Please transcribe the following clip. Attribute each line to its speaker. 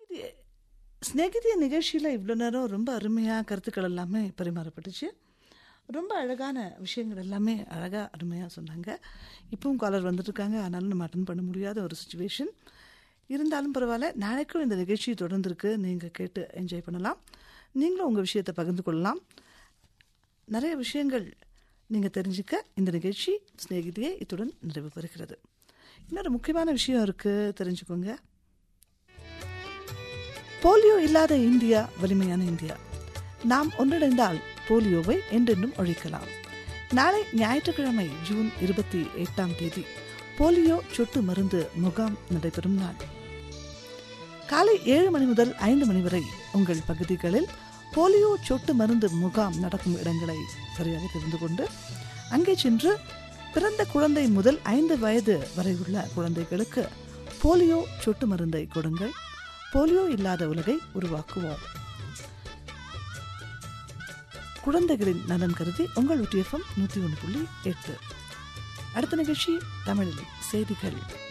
Speaker 1: ஸ்நேகிதிய நிகழ்ச்சியில் இவ்வளோ நேரம் ரொம்ப அருமையாக கருத்துக்கள் எல்லாமே பரிமாறப்பட்டுச்சு ரொம்ப அழகான விஷயங்கள் எல்லாமே அழகாக அருமையாக சொன்னாங்க இப்பவும் காலர் வந்துட்டுருக்காங்க ஆனாலும் நம்ம அட்டன் பண்ண முடியாத ஒரு சுச்சுவேஷன் இருந்தாலும் பரவாயில்ல நாளைக்கும் இந்த நிகழ்ச்சி தொடர்ந்துருக்கு நீங்கள் கேட்டு என்ஜாய் பண்ணலாம் நீங்களும் உங்கள் விஷயத்தை பகிர்ந்து கொள்ளலாம் நிறைய விஷயங்கள் நீங்கள் தெரிஞ்சுக்க இந்த நிகழ்ச்சி சிநேகிதியை இத்துடன் நிறைவு பெறுகிறது இன்னொரு முக்கியமான விஷயம் இருக்குது தெரிஞ்சுக்கோங்க போலியோ இல்லாத இந்தியா வலிமையான இந்தியா நாம் ஒன்றிணைந்தால் போலியோவை என்றென்றும் ஒழிக்கலாம் நாளை ஞாயிற்றுக்கிழமை ஜூன் இருபத்தி எட்டாம் தேதி போலியோ சொட்டு மருந்து முகாம் நடைபெறும் நாள் காலை ஏழு மணி முதல் ஐந்து மணி வரை உங்கள் பகுதிகளில் போலியோ சொட்டு மருந்து முகாம் நடக்கும் இடங்களை சரியாக தெரிந்து கொண்டு அங்கே சென்று பிறந்த குழந்தை முதல் ஐந்து வயது வரை உள்ள குழந்தைகளுக்கு போலியோ சொட்டு மருந்தை கொடுங்கள் போலியோ இல்லாத உலகை உருவாக்குவோம் குழந்தைகளின் நலன் கருதி உங்கள் ஒட்டிஎஃப்எம் நூற்றி ஒன்று புள்ளி எட்டு அடுத்த நிகழ்ச்சி தமிழில் செய்திகள்